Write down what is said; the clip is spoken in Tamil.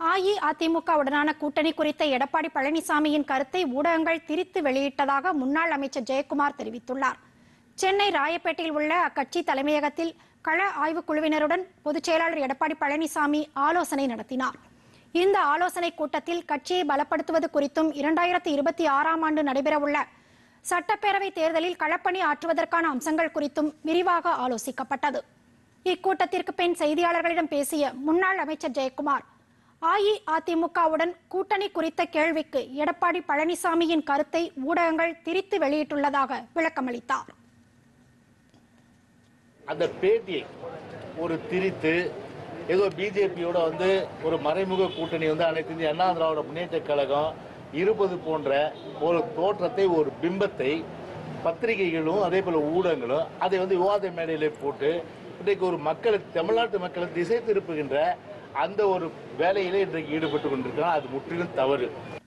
அஇஅதிமுகவுடனான கூட்டணி குறித்த எடப்பாடி பழனிசாமியின் கருத்தை ஊடகங்கள் திரித்து வெளியிட்டதாக முன்னாள் அமைச்சர் ஜெயக்குமார் தெரிவித்துள்ளார் சென்னை ராயப்பேட்டையில் உள்ள அக்கட்சி தலைமையகத்தில் கள ஆய்வுக் குழுவினருடன் பொதுச் செயலாளர் எடப்பாடி பழனிசாமி ஆலோசனை நடத்தினார் இந்த ஆலோசனைக் கூட்டத்தில் கட்சியை பலப்படுத்துவது குறித்தும் இரண்டாயிரத்தி இருபத்தி ஆறாம் ஆண்டு நடைபெறவுள்ள சட்டப்பேரவை தேர்தலில் களப்பணி ஆற்றுவதற்கான அம்சங்கள் குறித்தும் விரிவாக ஆலோசிக்கப்பட்டது இக்கூட்டத்திற்கு பின் செய்தியாளர்களிடம் பேசிய முன்னாள் அமைச்சர் ஜெயக்குமார் அஇஅதிமுகவுடன் கூட்டணி குறித்த கேள்விக்கு எடப்பாடி பழனிசாமியின் கருத்தை ஊடகங்கள் திரித்து வெளியிட்டுள்ளதாக விளக்கமளித்தார் அந்த பேட்டியை ஒரு திரித்து ஏதோ பிஜேபியோட வந்து ஒரு மறைமுக கூட்டணி வந்து அனைத்து இந்திய அண்ணா திராவிட முன்னேற்ற கழகம் இருப்பது போன்ற ஒரு தோற்றத்தை ஒரு பிம்பத்தை பத்திரிகைகளும் அதே போல ஊடகங்களும் அதை வந்து விவாத மேடையிலே போட்டு இன்றைக்கு ஒரு மக்களை தமிழ்நாட்டு மக்களை திசை திருப்புகின்ற அந்த ஒரு வேலையிலே இன்றைக்கு ஈடுபட்டு கொண்டிருக்கிறான் அது முற்றிலும் தவறு